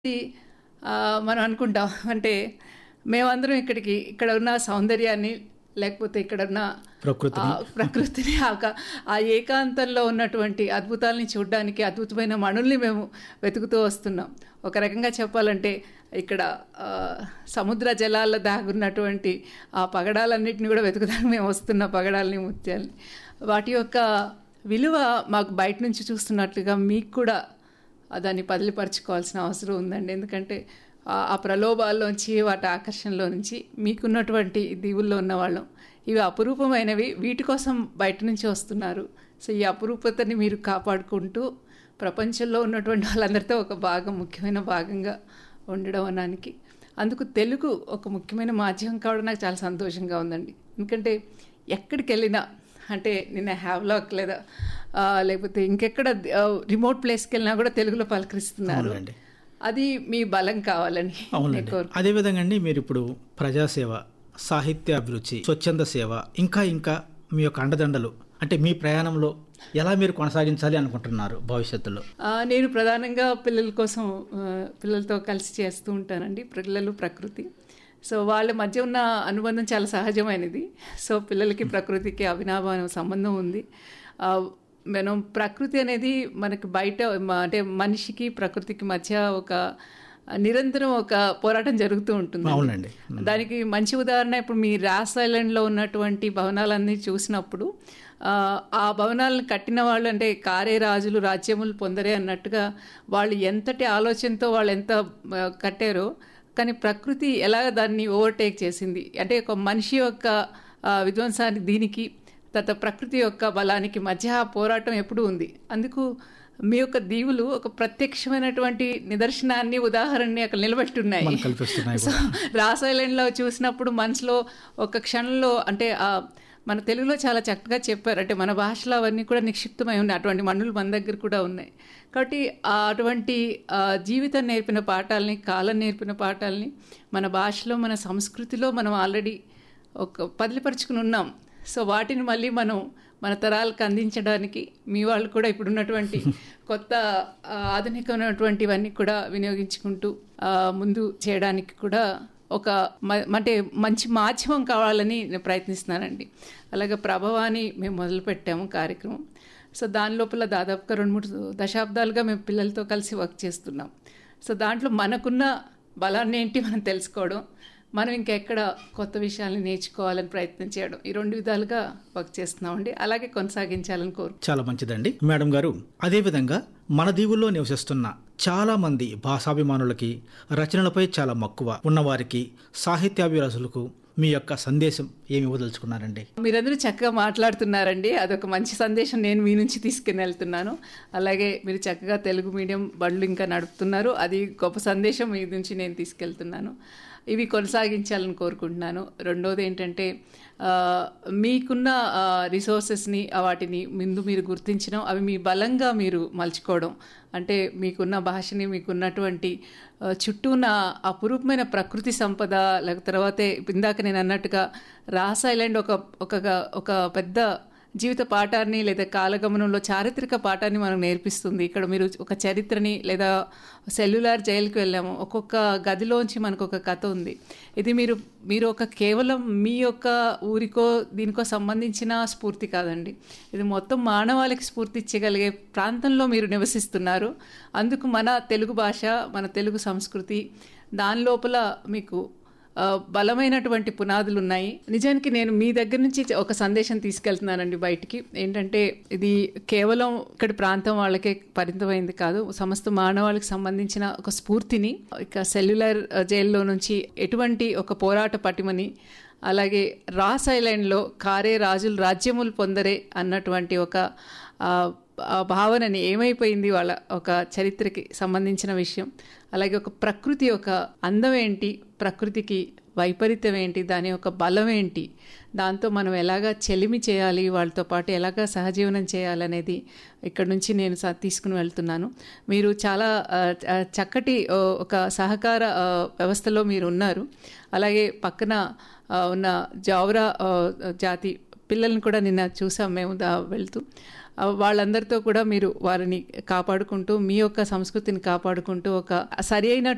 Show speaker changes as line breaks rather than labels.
ఇది ఆ, మనం అనుకుంటాం అంటే మేమందరం ఇక్కడికి ఇక్కడ ఉన్న సౌందర్యాన్ని లేకపోతే ఇక్కడ ఉన్న
ప్రకృతిని.
ఆ, ప్రకృతిని ఆ ఒక- ఆ ఏకాంతంలో ఉన్నటువంటి అద్భుతాలని చూడడానికి అద్భుతమైన మణుల్ని మేము వెతుకుతూ వస్తున్నాం ఒక రకంగా చెప్పాలంటే ఇక్కడ ఆ, సముద్ర జలాల్లో దాగున్నటువంటి ఆ పగడాలన్నింటినీ కూడా వెతుకుదానికి మేము వస్తున్న పగడాలని ముత్యాలని వాటి యొక్క విలువ మాకు బయట నుంచి చూస్తున్నట్లుగా మీకు కూడా ఆ దాన్ని బదిలీపరచుకోవాల్సిన అవసరం ఉందండి ఎందుకంటే ఆ- ఆ ప్రలోభాల్లోంచి వాటి ఆకర్షణలో నుంచి మీకున్నటువంటి దీవుల్లో ఉన్నవాళ్ళం ఇవి అపురూపమైనవి వీటి కోసం బయట నుంచి వస్తున్నారు సో ఈ అపురూపతని మీరు కాపాడుకుంటూ ప్రపంచంలో ఉన్నటువంటి వాళ్ళందరితో ఒక భాగం ముఖ్యమైన భాగంగా ఉండడం అన్నానికి అందుకు తెలుగు ఒక ముఖ్యమైన మాధ్యమం కావడం నాకు చాలా సంతోషంగా ఉందండి ఎందుకంటే ఎక్కడికి వెళ్ళినా అంటే నిన్న హ్యావ్లాక్ లేదా ఆ, లేకపోతే ఇంకెక్కడ ఆ, రిమోట్ ప్లేస్కి వెళ్ళినా కూడా తెలుగులో పలకరిస్తున్నారు
అవునండి.
అది మీ బలం కావాలని నేను
అవునండి
కోరుకుంటున్నాను.
అదేవిధంగా అండి మీరు ఇప్పుడు ప్రజాసేవ సాహిత్య అభిరుచి స్వచ్ఛంద సేవ ఇంకా ఇంకా మీ యొక్క అండదండలు అంటే మీ ప్రయాణంలో ఎలా మీరు కొనసాగించాలి అనుకుంటున్నారు భవిష్యత్తులో
ఆ, నేను ప్రధానంగా పిల్లల కోసం ఆ, పిల్లలతో కలిసి చేస్తూ ఉంటానండి పిల్లలు ప్రకృతి సో వాళ్ళ మధ్య ఉన్న అనుబంధం చాలా సహజమైనది సో పిల్లలకి ప్రకృతికి అవినాభావ సంబంధం ఉంది ఆ, మనం ప్రకృతి అనేది మనకి బయట మ- అంటే మనిషికి ప్రకృతికి మధ్య ఒక నిరంతరం ఒక పోరాటం జరుగుతూ ఉంటుంది
అవునండి
దానికి మంచి ఉదాహరణ ఇప్పుడు మీ రాస్ ఐలాండ్లో ఉన్నటువంటి భవనాలన్నీ చూసినప్పుడు ఆ, ఆ భవనాలను కట్టిన వాళ్ళు అంటే కారే రాజులు రాజ్యములు పొందరే అన్నట్టుగా వాళ్ళు ఎంతటి ఆలోచనతో వాళ్ళు ఎంత ఆ, కట్టారో కానీ ప్రకృతి ఎలా దాన్ని ఓవర్టేక్ చేసింది అంటే ఒక మనిషి యొక్క ఆ, విధ్వంసానికి దీనికి తర్వాత ప్రకృతి యొక్క బలానికి మధ్య ఆ పోరాటం ఎప్పుడూ ఉంది అందుకు మీ యొక్క దీవులు ఒక ప్రత్యక్షమైనటువంటి నిదర్శనాన్ని ఉదాహరణని అక్కడ నిలబెట్టున్నాయి
మనకు కల్పిస్తున్నాయి
సో రాస్ ఐలాండ్లో చూసినప్పుడు మనసులో ఒక క్షణంలో అంటే ఆ మన తెలుగులో చాలా చక్కగా చెప్పారు అంటే మన భాషలో అవన్నీ కూడా నిక్షిప్తమై ఉన్నాయి అటువంటి మన్నులు మన దగ్గర కూడా ఉన్నాయి కాబట్టి ఆ అటువంటి ఆ, జీవితం నేర్పిన పాఠాలని కాలం నేర్పిన పాఠాలని మన భాషలో మన సంస్కృతిలో మనం ఆల్రెడీ ఒక పదిలిపరుచుకుని ఉన్నాం సో వాటిని మళ్ళీ మనం మన తరాలకు అందించడానికి మీ వాళ్ళు కూడా ఇప్పుడున్నటువంటి కొత్త ఆ, ఆధునికమైనటువంటివన్నీ కూడా వినియోగించుకుంటూ ఆ, ముందు చేయడానికి కూడా ఒక మ- అంటే మంచి మాధ్యమం కావాలని నేను ప్రయత్నిస్తున్నానండి అలాగే ప్రభావాన్ని మేము మొదలుపెట్టాము కార్యక్రమం సో దాని లోపల దాదాపుగా రెండు మూడు దశాబ్దాలుగా మేము పిల్లలతో కలిసి వర్క్ చేస్తున్నాం సో దాంట్లో మనకున్న బలాన్ని ఏంటి మనం తెలుసుకోవడం మనం ఇంకెక్కడ కొత్త విషయాల్ని నేర్చుకోవాలని ప్రయత్నం చేయడం ఈ రెండు విధాలుగా వర్క్ చేస్తున్నామండి అలాగే కొనసాగించాలని కోరు
చాలా మంచిదండి మేడం గారు అదేవిధంగా మన దీవుల్లో నివసిస్తున్న చాలా మంది భాషాభిమానులకి రచనలపై చాలా మక్కువ ఉన్నవారికి సాహిత్యాభిలాషులకు మీ యొక్క సందేశం ఏమి ఇవ్వదలుచుకున్నారండి
మీరందరూ చక్కగా మాట్లాడుతున్నారండి అదొక మంచి సందేశం నేను మీ నుంచి తీసుకుని వెళ్తున్నాను అలాగే మీరు చక్కగా తెలుగు మీడియం బళ్ళు ఇంకా నడుపుతున్నారు అది గొప్ప సందేశం మీ నుంచి నేను తీసుకెళ్తున్నాను ఇవి కొనసాగించాలని కోరుకుంటున్నాను రెండోది ఏంటంటే ఆ, మీకున్న రిసోర్సెస్ని వాటిని ముందు మీరు గుర్తించడం అవి మీ బలంగా మీరు మలుచుకోవడం అంటే మీకున్న భాషని మీకున్నటువంటి ఆ, చుట్టూ ఉన్న అపురూపమైన ప్రకృతి సంపద లేక తర్వాతే ఇందాక నేను అన్నట్టుగా రాస్ ఐలాండ్ ఒక ఒక ఒక పెద్ద జీవిత పాఠాన్ని లేదా కాలగమనంలో చారిత్రక పాఠాన్ని మనకు నేర్పిస్తుంది ఇక్కడ మీరు ఒక చరిత్రని లేదా సెల్యులార్ జైలుకి వెళ్ళాము ఒక్కొక్క గదిలోంచి మనకు ఒక కథ ఉంది ఇది మీరు మీరు ఒక కేవలం మీ యొక్క ఊరికో దీనికో సంబంధించిన స్ఫూర్తి కాదండి ఇది మొత్తం మానవాళికి స్ఫూర్తి ఇచ్చగలిగే ప్రాంతంలో మీరు నివసిస్తున్నారు అందుకు మన తెలుగు భాష మన తెలుగు సంస్కృతి దాని లోపల మీకు ఆ, బలమైనటువంటి పునాదులు ఉన్నాయి నిజానికి నేను మీ దగ్గర నుంచి ఒక సందేశం తీసుకెళ్తున్నానండి బయటికి ఏంటంటే ఇది కేవలం ఇక్కడి ప్రాంతం వాళ్ళకే పరిమితమైంది కాదు సమస్త మానవాళికి సంబంధించిన ఒక స్ఫూర్తిని ఇక సెల్యులర్ జైల్లో నుంచి ఎటువంటి ఒక పోరాట పటిమని అలాగే రాస్ ఐలాండ్లో కారే రాజులు రాజ్యములు పొందరే అన్నటువంటి ఒక ఆ, ఆ భావనని ఏమైపోయింది వాళ్ళ ఒక చరిత్రకి సంబంధించిన విషయం అలాగే ఒక ప్రకృతి యొక్క అందం ఏంటి ప్రకృతికి వైపరీత్యం ఏంటి దాని యొక్క బలం ఏంటి దాంతో మనం ఎలాగా చెలిమి చేయాలి వాళ్ళతో పాటు ఎలాగా సహజీవనం చేయాలనేది ఇక్కడ నుంచి నేను స- తీసుకుని వెళ్తున్నాను మీరు చాలా ఆ, ఆ, చక్కటి ఆ, ఒక సహకార ఆ, వ్యవస్థలో మీరు ఉన్నారు అలాగే పక్కన ఆ, ఉన్న జావరా ఆ, జాతి పిల్లల్ని కూడా నిన్న చూసాం మేము దా- వెళ్తూ ఆ, వాళ్ళందరితో కూడా మీరు వారిని కాపాడుకుంటూ మీ యొక్క సంస్కృతిని కాపాడుకుంటూ ఒక సరి అయిన